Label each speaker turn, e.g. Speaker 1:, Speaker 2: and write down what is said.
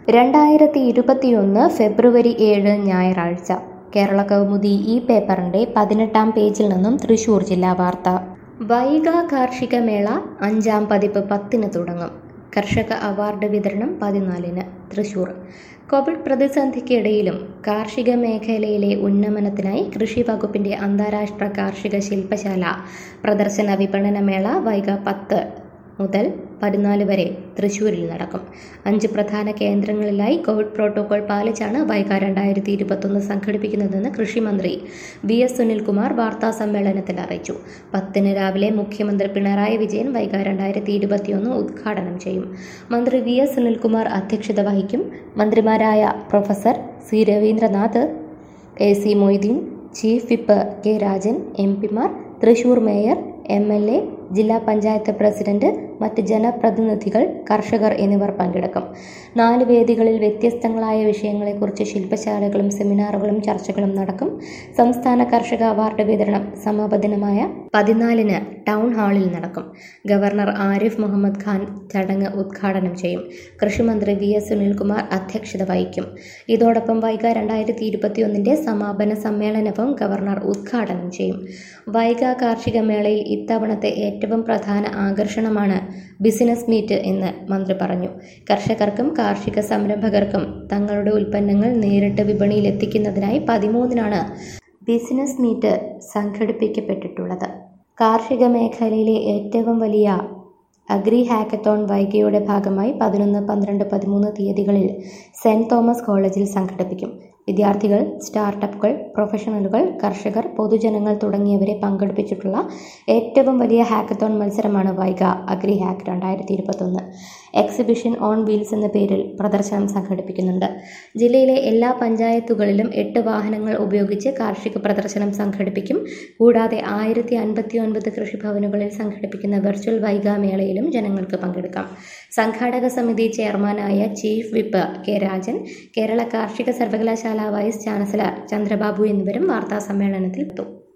Speaker 1: രണ്ടായിരത്തി ഇരുപത്തിയൊന്ന് ഫെബ്രുവരി ഏഴ് ഞായറാഴ്ച കേരള കൗമുദി ഈ പേപ്പറിന്റെ പതിനെട്ടാം പേജിൽ നിന്നും തൃശൂർ ജില്ലാ വാർത്ത വൈഗ കാർഷിക മേള അഞ്ചാം പതിപ്പ് പത്തിന് തുടങ്ങും കർഷക അവാർഡ് വിതരണം പതിനാലിന് തൃശൂർ കോവിഡ് പ്രതിസന്ധിക്കിടയിലും കാർഷിക മേഖലയിലെ ഉന്നമനത്തിനായി കൃഷി വകുപ്പിന്റെ അന്താരാഷ്ട്ര കാർഷിക ശില്പശാല പ്രദർശന വിപണന മേള വൈഗ പത്ത് മുതൽ പതിനാല് വരെ തൃശൂരിൽ നടക്കും അഞ്ച് പ്രധാന കേന്ദ്രങ്ങളിലായി കോവിഡ് പ്രോട്ടോകോൾ പാലിച്ചാണ് വൈഗ രണ്ടായിരത്തി ഇരുപത്തൊന്ന് സംഘടിപ്പിക്കുന്നതെന്ന് കൃഷിമന്ത്രി വി എസ് സുനിൽകുമാർ വാർത്താ സമ്മേളനത്തിൽ അറിയിച്ചു പത്തിന് രാവിലെ മുഖ്യമന്ത്രി പിണറായി വിജയൻ വൈഗ രണ്ടായിരത്തി ഇരുപത്തിയൊന്ന് ഉദ്ഘാടനം ചെയ്യും മന്ത്രി വി എസ് സുനിൽകുമാർ അധ്യക്ഷത വഹിക്കും മന്ത്രിമാരായ professor C Raveendranath A C Moideen chief whip K Rajan M പിമാർ Thrissur mayor M L A ജില്ലാ പഞ്ചായത്ത് പ്രസിഡന്റ് മറ്റ് ജനപ്രതിനിധികൾ കർഷകർ എന്നിവർ പങ്കെടുക്കും നാല് വേദികളിൽ വ്യത്യസ്തങ്ങളായ വിഷയങ്ങളെക്കുറിച്ച് ശില്പശാലകളും സെമിനാറുകളും ചർച്ചകളും നടക്കും സംസ്ഥാന കർഷക അവാർഡ് വിതരണം സമാപനമായ പതിനാലിന് ടൗൺ ഹാളിൽ നടക്കും ഗവർണർ ആരിഫ് മുഹമ്മദ് ഖാൻ ചടങ്ങ് ഉദ്ഘാടനം ചെയ്യും കൃഷിമന്ത്രി വി എസ് സുനിൽകുമാർ അധ്യക്ഷത വഹിക്കും ഇതോടൊപ്പം വൈഗ രണ്ടായിരത്തി ഇരുപത്തിയൊന്നിന്റെ സമാപന സമ്മേളനവും ഗവർണർ ഉദ്ഘാടനം ചെയ്യും വൈഗ കാർഷിക മേളയിൽ ഇത്തവണത്തെ ഏറ്റവും പ്രധാന ആകർഷണമാണ് ബിസിനസ് മീറ്റ് എന്ന് മന്ത്രി പറഞ്ഞു കർഷകർക്കും കാർഷിക സംരംഭകർക്കും തങ്ങളുടെ ഉൽപ്പന്നങ്ങൾ നേരിട്ട് വിപണിയിൽ എത്തിക്കുന്നതിനായി പതിമൂന്നിനാണ് ബിസിനസ് മീറ്റ് സംഘടിപ്പിക്കപ്പെട്ടിട്ടുള്ളത് കാർഷിക മേഖലയിലെ ഏറ്റവും വലിയ അഗ്രി ഹാക്കത്തോൺ വൈഗയുടെ ഭാഗമായി പതിനൊന്ന് പന്ത്രണ്ട് പതിമൂന്ന് തീയതികളിൽ സെന്റ് തോമസ് കോളേജിൽ സംഘടിപ്പിക്കും വിദ്യാർത്ഥികൾ സ്റ്റാർട്ടപ്പുകൾ പ്രൊഫഷണലുകൾ കർഷകർ പൊതുജനങ്ങൾ തുടങ്ങിയവരെ പങ്കെടുപ്പിച്ചിട്ടുള്ള ഏറ്റവും വലിയ ഹാക്കത്തോൺ മത്സരമാണ് വൈഗ അഗ്രി ഹാക്ക് രണ്ടായിരത്തി ഇരുപത്തൊന്ന് എക്സിബിഷൻ ഓൺ വീൽസ് എന്ന പേരിൽ പ്രദർശനം സംഘടിപ്പിക്കുന്നുണ്ട് ജില്ലയിലെ എല്ലാ പഞ്ചായത്തുകളിലും എട്ട് വാഹനങ്ങൾ ഉപയോഗിച്ച് കാർഷിക പ്രദർശനം സംഘടിപ്പിക്കും കൂടാതെ ആയിരത്തി അൻപത്തി ഒൻപത് കൃഷിഭവനുകളിൽ സംഘടിപ്പിക്കുന്ന വെർച്വൽ വൈഗ മേളയിലും ജനങ്ങൾക്ക് പങ്കെടുക്കാം സംഘാടക സമിതി ചെയർമാനായ chief whip K Rajan Kerala കാർഷിക സർവകലാശാല വൈസ് ചാൻസലർ ചന്ദ്രബാബു എന്നിവരും വാർത്താ സമ്മേളനത്തിൽ എത്തും